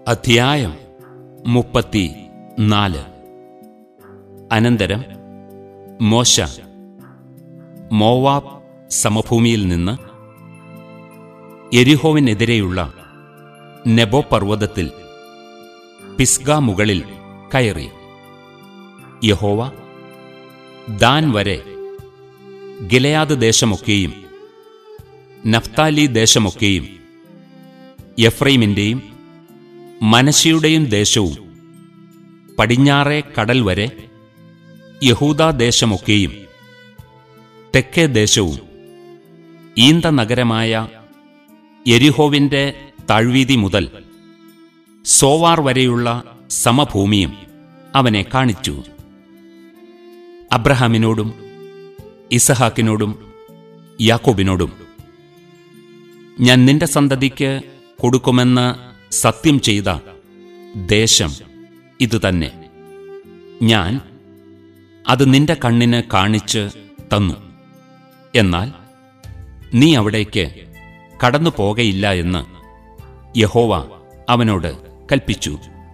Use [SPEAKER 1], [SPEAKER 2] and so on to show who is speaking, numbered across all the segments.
[SPEAKER 1] അധ്യായം മുപ്പത്തി നാല് അനന്തരം മോശ മോവാബ് സമഭൂമിയിൽ നിന്ന് എരിഹോവിനെതിരെയുള്ള നെബോ പർവ്വതത്തിൽ പിസ്ഗ മുകളിൽ കയറി യഹോവ ദാൻ വരെ ഗിലയാദ് ദേശമൊക്കെയും നഫ്താലി ദേശമൊക്കെയും എഫ്രൈമിന്റെയും മനശിയുടെയും ദേശവും പടിഞ്ഞാറേ കടൽ വരെ യഹൂദാ ദേശമൊക്കെയും തെക്കേ ദേശവും ഈന്ത നഗരമായ എരിഹോവിന്റെ താഴ്വീതി മുതൽ സോവാർ വരെയുള്ള സമഭൂമിയും അവനെ കാണിച്ചു അബ്രഹാമിനോടും ഇസഹാക്കിനോടും യാക്കോബിനോടും ഞാൻ നിന്റെ സന്തതിക്ക് കൊടുക്കുമെന്ന് സത്യം ചെയ്ത ദേശം ഇതുതന്നെ ഞാൻ അത് നിന്റെ കണ്ണിന് കാണിച്ച് തന്നു എന്നാൽ നീ അവിടേക്ക് കടന്നു പോകയില്ല എന്ന് യഹോവ അവനോട് കൽപ്പിച്ചു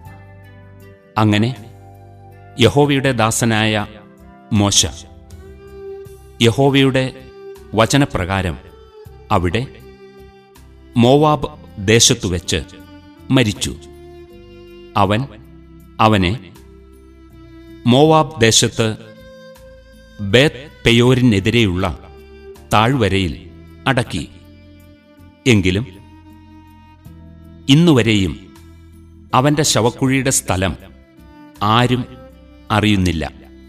[SPEAKER 1] അങ്ങനെ യഹോവയുടെ ദാസനായ മോശ യഹോവയുടെ വചനപ്രകാരം അവിടെ മോവാബ് ദേശത്തു വെച്ച് മരിച്ചു അവൻ അവനെ മോവാബ് ദേശത്ത് ബേത് പെയോരിനെതിരെയുള്ള താഴ്വരയിൽ അടക്കി എങ്കിലും ഇന്നുവരെയും അവന്റെ ശവക്കുഴിയുടെ സ്ഥലം ആരും അറിയുന്നില്ല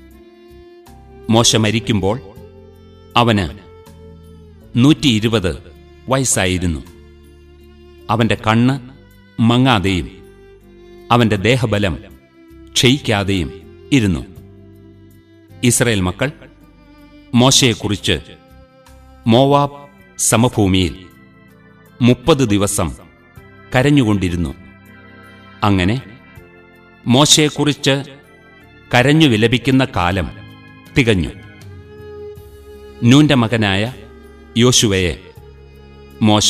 [SPEAKER 1] മോശ മരിക്കുമ്പോൾ അവന് നൂറ്റി ഇരുപത് വയസ്സായിരുന്നു അവന്റെ കണ്ണ് മങ്ങാതെയും അവന്റെ ദേഹബലം ക്ഷയിക്കാതെയും ഇരുന്നു ഇസ്രയേൽ മക്കൾ മോശയെക്കുറിച്ച് മോവാബ് സമഭൂമിയിൽ മുപ്പത് ദിവസം കരഞ്ഞുകൊണ്ടിരുന്നു അങ്ങനെ മോശയെക്കുറിച്ച് കരഞ്ഞു വിലപിക്കുന്ന കാലം തികഞ്ഞു നൂന്റെ യോശുവയെ മോശ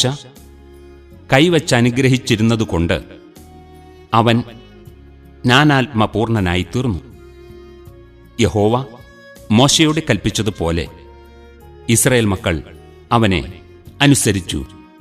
[SPEAKER 1] കൈവച്ചനുഗ്രഹിച്ചിരുന്നതുകൊണ്ട് അവൻ ജ്ഞാനാത്മപൂർണനായി തീർന്നു യഹോവ മോശയോട് കൽപ്പിച്ചതുപോലെ ഇസ്രയേൽ മക്കൾ അവനെ അനുസരിച്ചു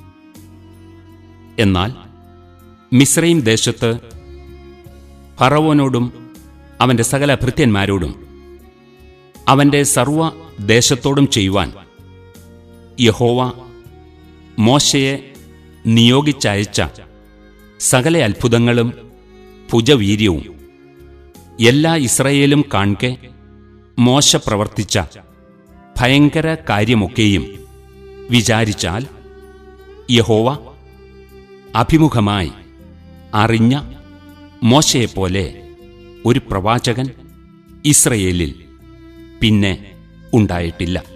[SPEAKER 1] എന്നാൽ മിശ്രയും ദേശത്ത് ഫറവോനോടും അവന്റെ സകല ഭൃത്യന്മാരോടും അവന്റെ സർവ ദേശത്തോടും ചെയ്യുവാൻ യഹോവ മോശയെ നിയോഗിച്ചയച്ച സകല അത്ഭുതങ്ങളും ഭുജവീര്യവും എല്ലാ ഇസ്രയേലും കാൺകെ മോശ പ്രവർത്തിച്ച ഭയങ്കര കാര്യമൊക്കെയും വിചാരിച്ചാൽ യഹോവ അഭിമുഖമായി അറിഞ്ഞ മോശയെപ്പോലെ ഒരു പ്രവാചകൻ ഇസ്രയേലിൽ പിന്നെ ഉണ്ടായിട്ടില്ല